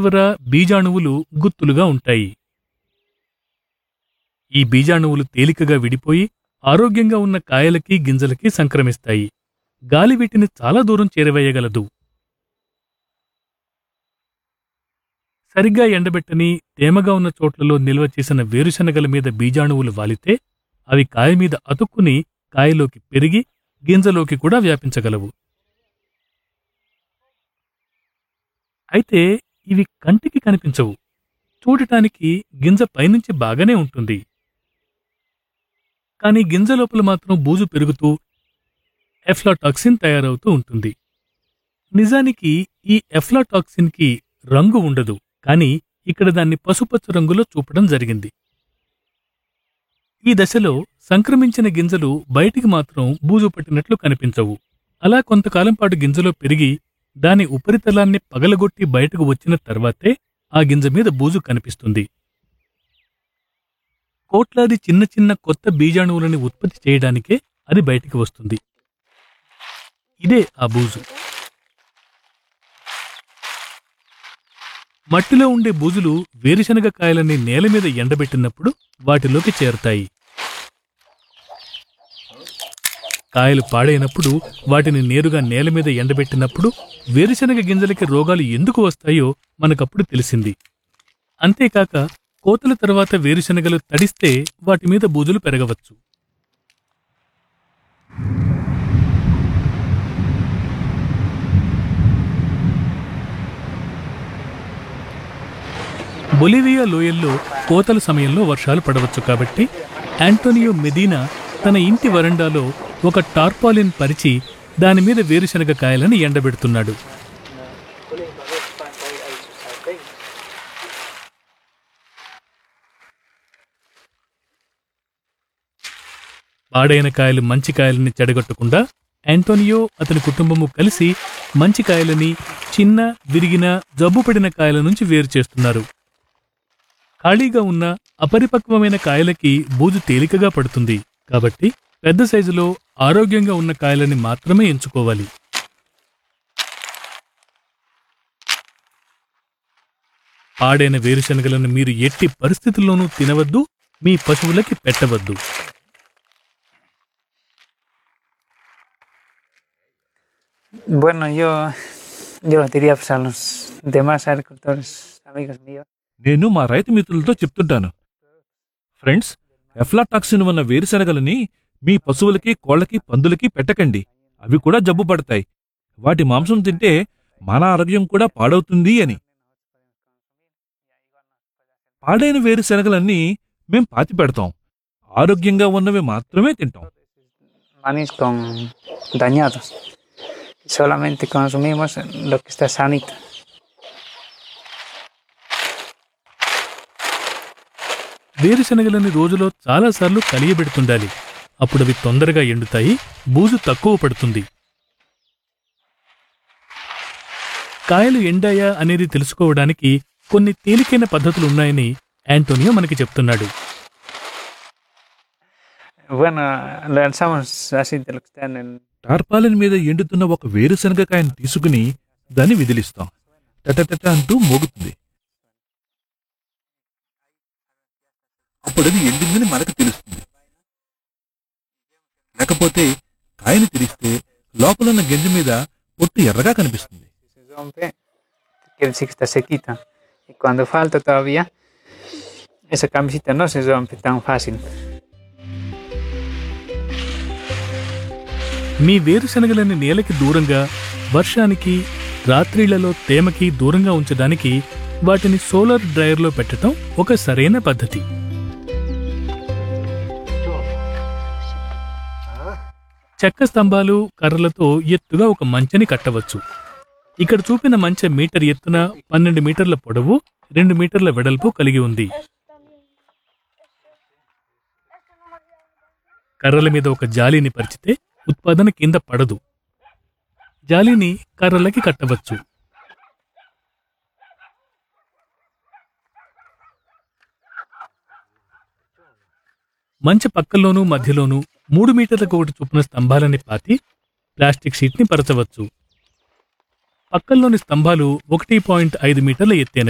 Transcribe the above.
చివర బీజాణువులు గుత్తులుగా ఉంటాయి ఈ బీజాణువులు తేలికగా విడిపోయి ఆరోగ్యంగా ఉన్న కాయలకి గింజలకి సంక్రమిస్తాయి గాలి వీటిని చాలా దూరం చేరవేయగలదు సరిగ్గా ఎండబెట్టని తేమగా ఉన్న చోట్లలో నిల్వ చేసిన వేరుశనగల మీద బీజాణువులు వాలితే అవి కాయ మీద అతుక్కుని కాయలోకి పెరిగి గింజలోకి కూడా వ్యాపించగలవు అయితే ఇవి కంటికి కనిపించవు చూడటానికి గింజ పైనుంచి బాగానే ఉంటుంది కానీ గింజ లోపల మాత్రం బూజు పెరుగుతూ ఎఫ్లాటాక్సిన్ తయారవుతూ ఉంటుంది నిజానికి ఈ ఎఫ్లాటాక్సిన్కి రంగు ఉండదు కానీ ఇక్కడ దాన్ని పసుపచ్చ రంగులో చూపడం జరిగింది ఈ దశలో సంక్రమించిన గింజలు బయటికి మాత్రం బూజు పట్టినట్లు కనిపించవు అలా కొంతకాలం పాటు గింజలో పెరిగి దాని ఉపరితలాన్ని పగలగొట్టి బయటకు వచ్చిన తర్వాతే ఆ గింజ మీద బూజు కనిపిస్తుంది కోట్లాది చిన్న చిన్న కొత్త బీజాణువులని ఉత్పత్తి చేయడానికే అది బయటికి వస్తుంది ఇదే ఆ బూజు మట్టిలో ఉండే బూజులు వేరుశనగ కాయలని నేల మీద ఎండబెట్టినప్పుడు వాటిలోకి చేరతాయి కాయలు పాడైనప్పుడు వాటిని నేరుగా నేల మీద ఎండబెట్టినప్పుడు వేరుశనగ గింజలకి రోగాలు ఎందుకు వస్తాయో మనకప్పుడు తెలిసింది అంతేకాక కోతల తర్వాత వేరుశనగలు తడిస్తే వాటి మీద బూజులు పెరగవచ్చు బొలివియా లోయల్లో కోతల సమయంలో వర్షాలు పడవచ్చు కాబట్టి యాంటోనియో మెదీనా తన ఇంటి వరండాలో ఒక టార్పాలిన్ పరిచి దాని మీద వేరుశనగ కాయలను ఎండబెడుతున్నాడు పాడైన కాయలు మంచి కాయలని చెడగొట్టకుండా యాంటోనియో అతని కుటుంబము కలిసి మంచి కాయలని చిన్న విరిగిన జబ్బుపడిన కాయల నుంచి వేరు చేస్తున్నారు ఖాళీగా ఉన్న అపరిపక్వమైన కాయలకి బూజు తేలికగా పడుతుంది కాబట్టి పెద్ద సైజులో ఆరోగ్యంగా ఉన్న కాయలని మాత్రమే ఎంచుకోవాలి పాడైన వేరుశనగలను మీరు ఎట్టి పరిస్థితుల్లోనూ తినవద్దు మీ పశువులకి పెట్టవద్దు Bueno, yo, yo diría pues, a los demás agricultores, amigos míos, నేను మా రైతు మిత్రులతో చెప్తుంటాను ఫ్రెండ్స్ ఎఫ్లాటాక్సిన్ ఉన్న వేరుశనగలని మీ పశువులకి కోళ్ళకి పందులకి పెట్టకండి అవి కూడా జబ్బు పడతాయి వాటి మాంసం తింటే మన ఆరోగ్యం కూడా పాడవుతుంది అని పాడైన వేరుశనగలన్నీ మేం పాతి పెడతాం ఆరోగ్యంగా ఉన్నవి మాత్రమే తింటాం manis con dañados. Solamente consumimos lo que está sanito. వేరుశనగలని రోజులో చాలాసార్లు కలియబెడుతుండాలి అప్పుడు అవి తొందరగా ఎండుతాయి బూజు తక్కువ పడుతుంది కాయలు ఎండాయా అనేది తెలుసుకోవడానికి కొన్ని తేలికైన పద్ధతులు ఉన్నాయని యాంటోనియో మనకి చెప్తున్నాడు Bueno, lanzamos así de lo que está en el... tarpaulin మీద ఎండుతున్న ఒక వేరుశనగకాయను తీసుకుని దాన్ని విదిలిస్తాం టటటట అంటూ మోగుతుంది అప్పుడు అది ఎండిందని మనకు తెలుస్తుంది లేకపోతే కాయని తెరిస్తే లోపలున్న గింజ మీద పొట్టు ఎర్రగా కనిపిస్తుంది Se rompe, quiere decir que está sequita. Y cuando falta todavía, esa camisita no se rompe tan fácil. మీ వేరుశనగలని నేలకి దూరంగా వర్షానికి రాత్రిళ్లలో తేమకి దూరంగా ఉంచడానికి వాటిని సోలార్ డ్రైయర్లో పెట్టడం ఒక సరైన పద్ధతి చెక్క స్తంభాలు కర్రలతో ఎత్తుగా ఒక మంచెని కట్టవచ్చు ఇక్కడ చూపిన మంచె మీటర్ ఎత్తున పన్నెండు మీటర్ల పొడవు రెండు మీటర్ల వెడల్పు కలిగి ఉంది కర్రల మీద ఒక జాలీని పరిచితే ఉత్పాదన కింద పడదు జాలీని కర్రలకి కట్టవచ్చు మంచి పక్కల్లోనూ మధ్యలోనూ మూడు మీటర్లకు ఒకటి చొప్పున స్తంభాలని పాతి ప్లాస్టిక్ షీట్ని పరచవచ్చు పక్కల్లోని స్తంభాలు ఒకటి పాయింట్ ఐదు మీటర్ల ఎత్తైనవి